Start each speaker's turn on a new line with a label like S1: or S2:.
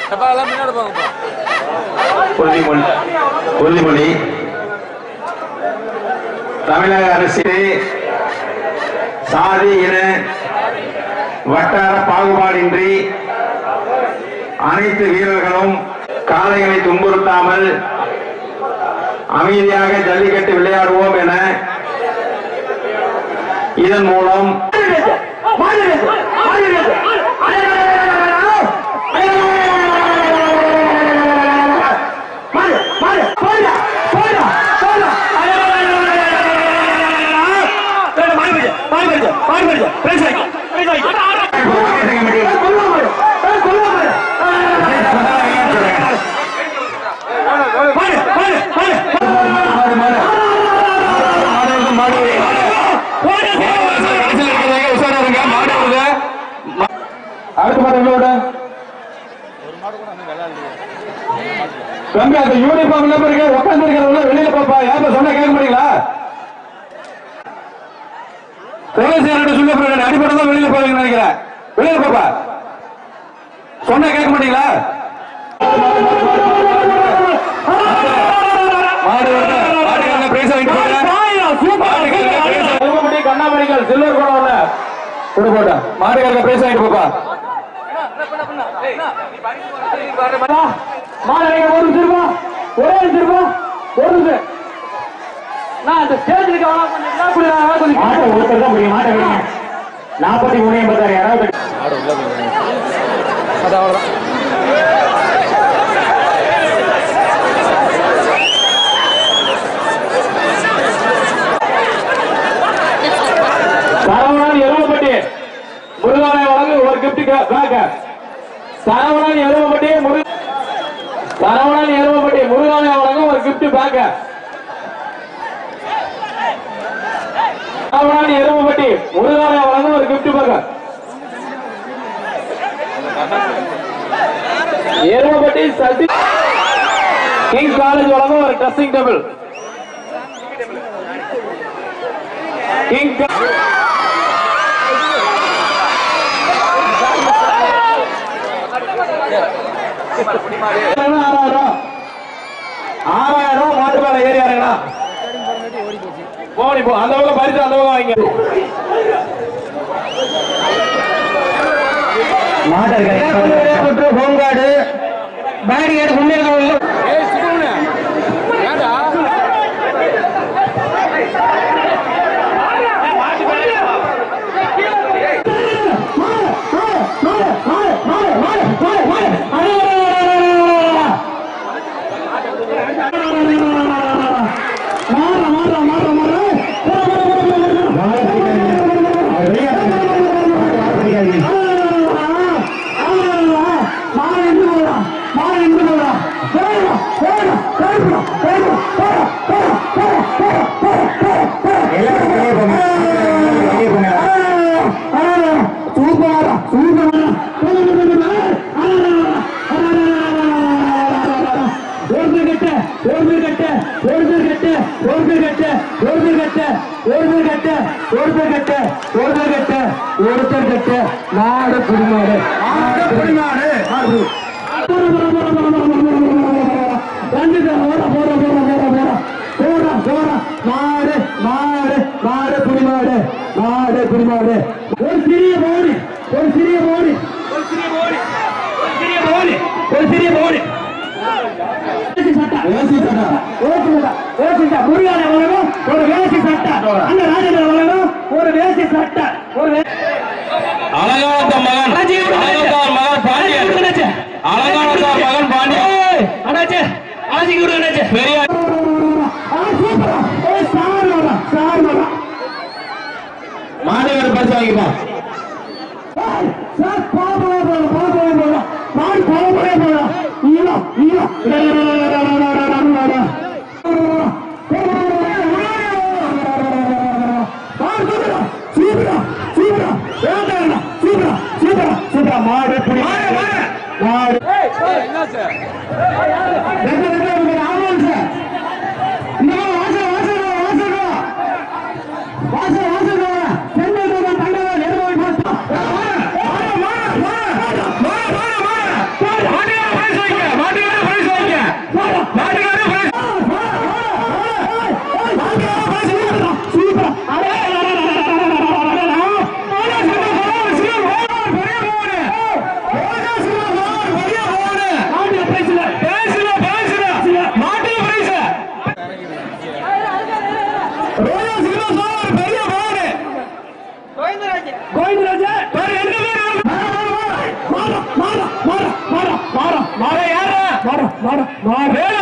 S1: உறுதிமொழி உறுதிமொழி தமிழக அரசு சாதி இன வட்டார பாகுபாடின்றி அனைத்து வீரர்களும் காளைகளை துன்புறுத்தாமல் அமைதியாக ஜல்லிக்கட்டு விளையாடுவோம் என இதன் மூலம் அடுத்த மாடு எங்க விட தம்பி அந்த யூனிஃபார்ம் இல்லாம இருக்கு உட்கார்ந்து இருக்கிறவங்க வெளியில பாப்பா யாரும் சொன்னா கேட்க மாட்டீங்களா வேலை செய்யறது சொல்லி அப்புறம் அடிப்படை தான் வெளியில போவீங்கன்னு நினைக்கிறேன் வெளியில பாப்பா சொன்னா கேட்க மாட்டீங்களா மாடு வருது மாடுக்காரங்க பிரைஸ் வாங்கிட்டு போங்க கண்ணாமணிகள் சில்வர் கூட வரல கொடு போட்டா மாடுக்காரங்க பிரைஸ் வாங்கிட்டு போப்பா மாடு ஒரு நிமிஷம் ஒரே நிமிஷம் ஒரு நிமிஷம் நான் அந்த ஸ்டேஜுக்கு மாட்டை ஒருத்தர் தான் முடியும் மாட்டை விடுங்க நாற்பத்தி மூணு எண்பத்தாறு யாராவது சரவணன் எருவப்பட்டி முருகானை வழங்கு ஒரு கிஃப்ட் பேக் சரவணன் எருவப்பட்டி முரு சரவணன் எருவப்பட்டி முருகானை வழங்கு ஒரு கிஃப்ட் பேக் சரவணன் எருவப்பட்டி முருகானை வழங்கு ஒரு gift pack Eruvappatti Sasi king college வழங்கும் ஒரு ட்ரெஸ்ஸிங் டேபிள் கிங் ஆறாயிரம் ஆறாயிரம் மாட்டு மேல ஏறி இறங்கடா போனி போ அந்த பக்கம் பரிசு அந்த பக்கம் வாங்க மாட்டர் ஹோம்கார்டு பேரிகேட் முன்னேற்ற ஒருத்தர் கட்ட நாடு குடிமாடு குடிமாடு மாடு மாடு மாடு குடிமாடு மாடு குடிமாடு ஒரு சிறிய போடி ஒரு சிறிய போடி ஒரு சிறிய போடி ஒரு சிறிய போடி ஒரு சிறிய போடி வேசி சட்டா வேசி சட்டா வேசி சட்டா முருகான வளரும் ஒரு வேசி சட்டா அந்த ராஜேந்திர வளரும் ஒரு வேசி சட்டா ஒரு வே-
S2: அழகானத்த மகன் அழகானத்தார் மகன் பாண்டியன் அழகானத்தார் மகன் பாண்டியன்
S1: அண்ணாச்சே அழைச்சிக்கு விடுங்க அண்ணாச்சே
S2: பெரியார்
S1: மாணவர் பரிசு வாங்கிப்பா மாடு புடி மாடு மாடு கோவிந்தராஜா மாற மாற மாற மாற மாற மாற மாற யாரா மாற மாற மாற